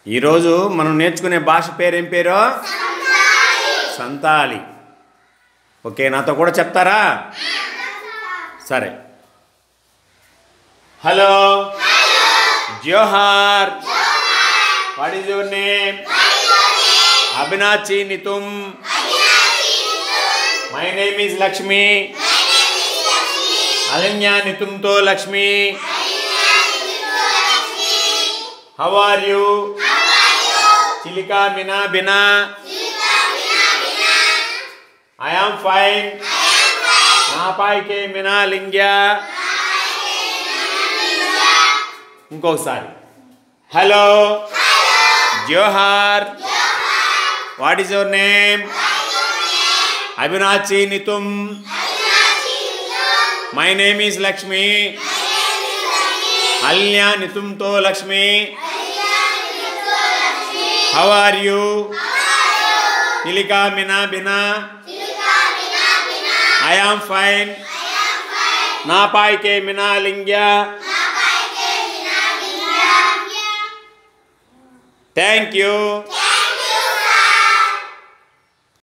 ఈరోజు మనం నేర్చుకునే భాష పేరు ఏం పేరు సంతాలి ఓకే నాతో కూడా చెప్తారా సరే హలో జోహార్ వాట్ ఈజ్ యువర్ నేమ్ అభినాచి నితుమ్ మై నేమ్ ఈజ్ లక్ష్మి అలన్య నితుమ్తో లక్ష్మి హౌ ఆర్ యూ చిలికా మినా బినా ఐ ఆమ్ ఫైన్ నా పాయికే మినా లింగ్యా ఇంకొకసారి హలో జోహార్ వాట్ ఈస్ యువర్ నేమ్ అభినాచి నితుమ్ మై నేమ్ ఈజ్ లక్ష్మి అల్యా నితుమ్తో లక్ష్మి హౌ ఆర్ యూ నిలికా మినా బినా ఐ ఆమ్ ఫైన్ నా పాయికే మినా లింగ్యా థ్యాంక్ యూ